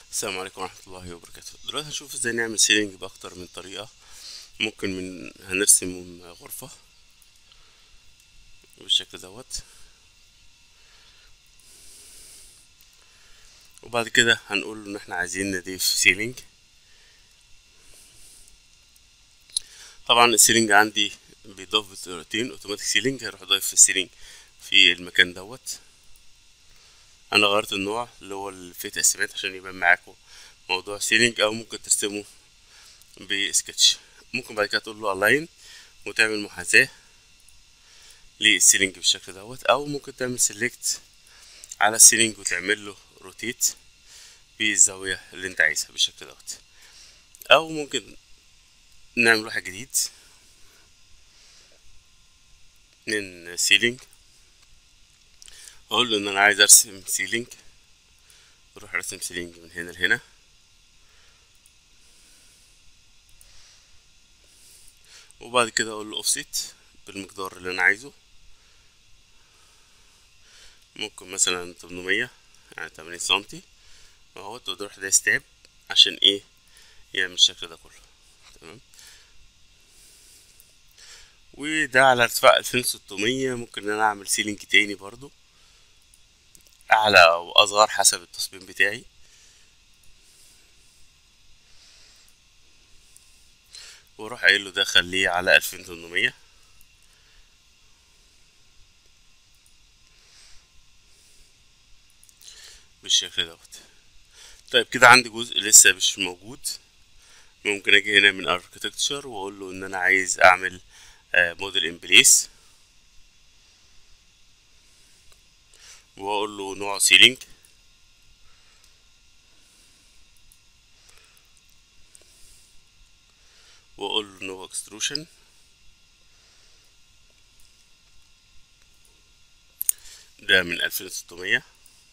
السلام عليكم ورحمة الله وبركاته دلوقتي هنشوف ازاي نعمل سيلينج بأكتر من طريقة ممكن من هنرسم غرفة بالشكل دوت وبعد كده هنقول ان احنا عايزين نضيف سيلينج طبعا السيلينج عندي بيضاف بروتين اوتوماتيك سيلينج هروح ضايف السيلينج في المكان دوت انا غيرت النوع اللي هو الفيت تقسيمات عشان يبان معاكم موضوع سيلينج او ممكن ترسمه بسكتش ممكن بعد كده تقول له الاين وتعمل محاذاة للسيلينج بالشكل دوت او ممكن تعمل سيلكت على السيلينج وتعمل له روتيت بالزاوية اللي انت عايزها بالشكل دوت او ممكن نعمل واحد جديد من سيلينج اقول له ان انا عايز ارسم سيلينج اروح ارسم سيلينج من هنا لهنا وبعد كده اقول له اوفست بالمقدار اللي انا عايزه ممكن مثلا 800 يعني 80 سنتي اهوت وتروح دايس تاب عشان ايه يعمل الشكل ده كله تمام وده على ارتفاع 2600 ممكن ان انا اعمل سيلينج تاني برضو اعلى او اصغر حسب التصميم بتاعي واروح قايل له ده خليه على 2800 بالشكل دوت طيب كده عندي جزء لسه مش موجود ممكن اجي هنا من اركتكتشر واقول له ان انا عايز اعمل موديل ان بليس واقول له نوع سيلينج واقول له نو اكستروشن ده من الفين وستمية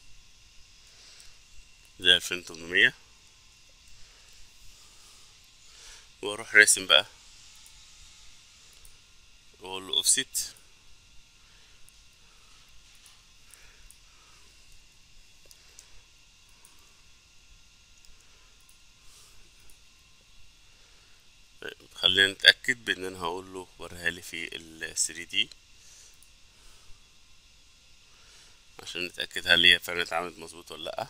ده الفين وتمنمية واروح راسم بقى واقول له اوفست خلينا نتأكد بان انا هقول له وريها لي في ال 3D عشان نتأكد هل هي فعلا اتعملت مظبوط ولا لأ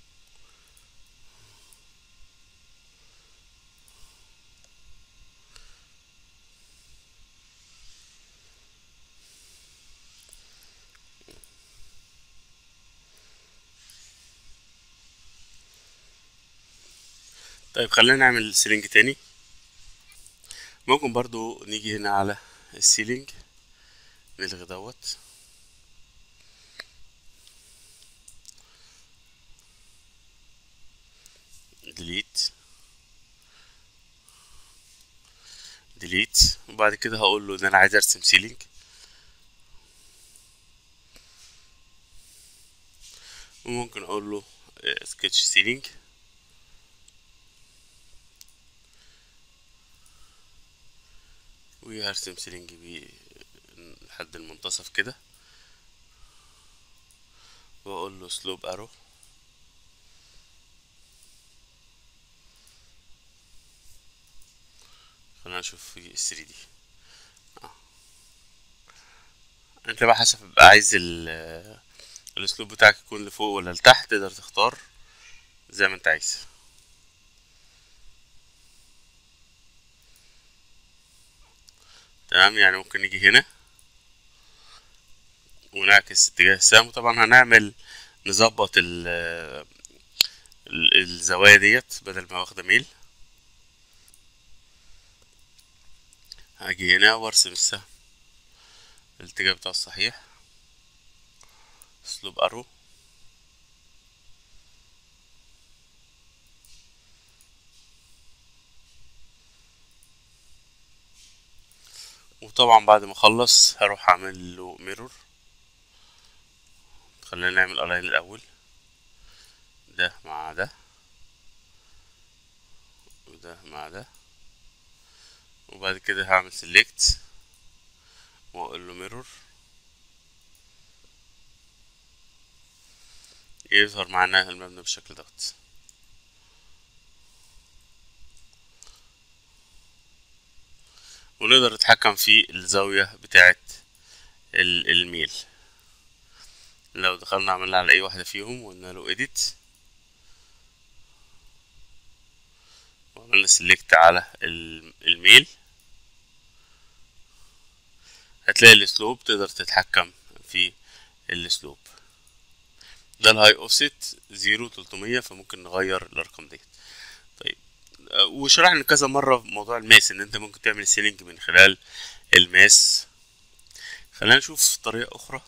طيب خلينا نعمل سيلينج تاني ممكن برضو نيجي هنا على السيلينج نلغي دوت ديليت ديليت وبعد كده هقول له ان انا عايز ارسم سيلينج وممكن اقول له سكتش سيلينج وهرسم سيلينج بيه لحد المنتصف كده واقول له سلوب ارو خلينا نشوف في 3 دي آه. انت بقى حسب عايز الاسلوب بتاعك يكون لفوق ولا لتحت تقدر تختار زي ما انت عايز تمام يعني ممكن نيجي هنا ونعكس اتجاه السهم طبعا هنعمل نظبط ال الزوايا ديت بدل ما واخده ميل هاجي هنا وارسم السهم الاتجاه بتاعه الصحيح اسلوب ارو وطبعا بعد ما اخلص هروح اعمل له ميرور خلينا نعمل الاين الاول ده مع ده وده مع ده وبعد كده هعمل سيلكت واقول له ميرور يظهر معانا المبنى بالشكل دوت ونقدر نتحكم في الزاوية بتاعة ال- الميل لو دخلنا عملنا على اي واحدة فيهم وقلنا له edit وعملنا select على ال- الميل هتلاقي الاسلوب تقدر تتحكم في الاسلوب ده الهاي اوفست زيرو تلتمية فممكن نغير الارقام ديت طيب آه، وشرحنا كذا مرة في موضوع الماس ان انت ممكن تعمل سيلينج من خلال الماس خلينا نشوف طريقة اخرى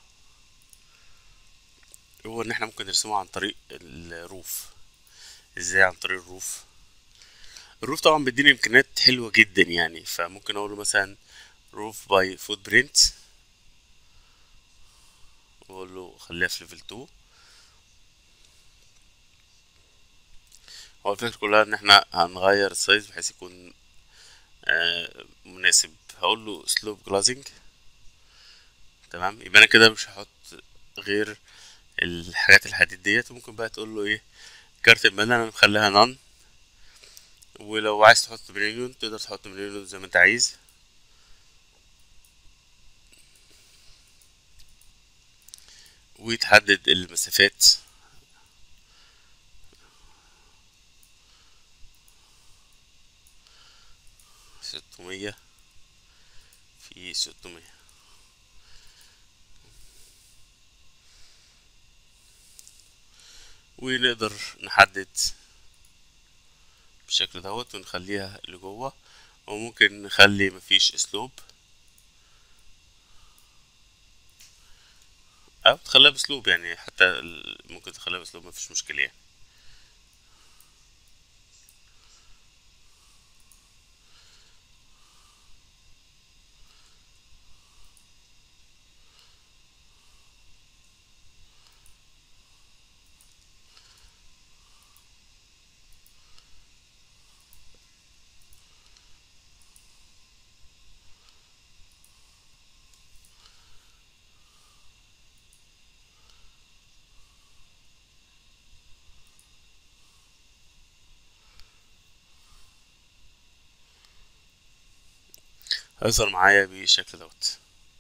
هو ان احنا ممكن نرسمه عن طريق الروف ازاي عن طريق الروف الروف طبعا بيديني امكانيات حلوة جدا يعني فممكن اقوله مثلا روف باي فوت برينت واقول له خليها في ليفل 2 هو الفكرة كلها ان احنا هنغير السايز بحيث يكون آه مناسب هقول له سلوب جلازنج تمام يبقى انا كده مش هحط غير الحاجات الحديد ديت وممكن بقى تقول له ايه كارت المدى انا مخليها نان ولو عايز تحط مليون تقدر تحط مليون زي ما انت عايز وتحدد المسافات ستمية في ستمية ونقدر نحدد بالشكل دوت ونخليها لجوه وممكن نخلي مفيش اسلوب او تخليها باسلوب يعني حتى ال- ممكن تخليها باسلوب مفيش مشكلة يعني هيظهر معايا بالشكل دوت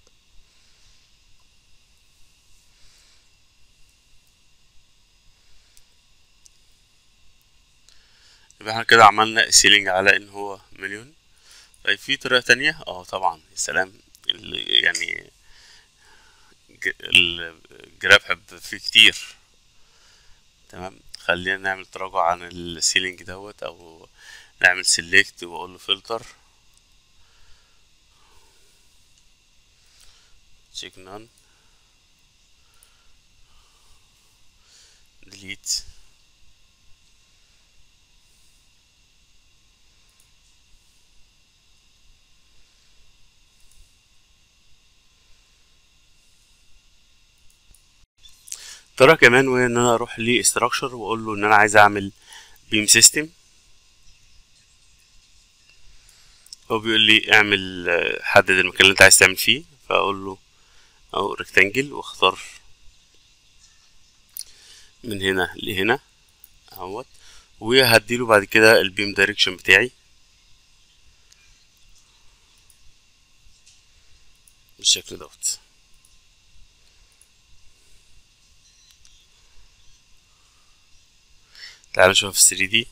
يبقى احنا كده عملنا السيلينج على ان هو مليون طيب في طريقة تانية اه طبعا يا سلام ال- يعني ج- الجراب حب فيه كتير تمام خلينا نعمل تراجع عن السيلينج دوت او نعمل سيلكت واقول له فلتر check none delete طريقة كمان وهي ان انا اروح لاستراكشر واقول له ان انا عايز اعمل بيم سيستم هو بيقول لي اعمل آه، حدد المكان اللي انت عايز تعمل فيه فاقول له او ريكتانجل واختار من هنا لهنا اهوت وهديله بعد كده البيم دايركشن بتاعي بالشكل دوت تعالوا نشوف في 3 دي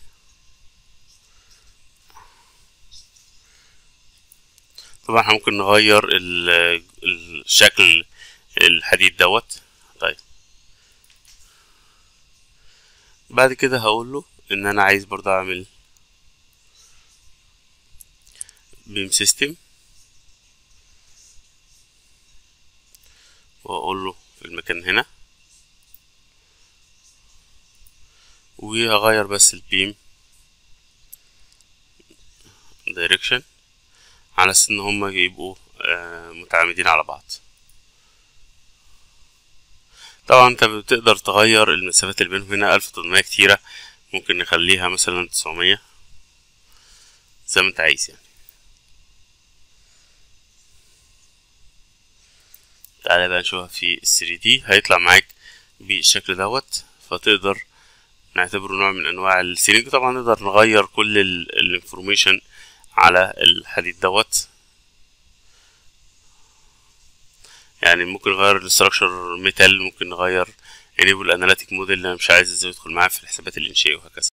طبعا احنا ممكن نغير ال- الشكل الحديد دوت طيب بعد كده هقول له ان انا عايز برضه اعمل بيم سيستم واقول له في المكان هنا وهغير بس البيم دايركشن على اساس ان هما يبقوا آه، متعامدين على بعض طبعا انت بتقدر تغير المسافات اللي بينهم هنا الف تمنمية كتيرة ممكن نخليها مثلا تسعمية زي ما انت عايز يعني تعالى بقى نشوفها في ال 3 دي هيطلع معاك بالشكل دوت فتقدر نعتبره نوع من انواع السيلينج طبعا نقدر نغير كل الانفورميشن على الحديد دوت يعني ممكن نغير الاستراكشر ميتال ممكن نغير enable analytic model اللي انا مش عايز ازاي يدخل معاه في الحسابات الانشائية وهكذا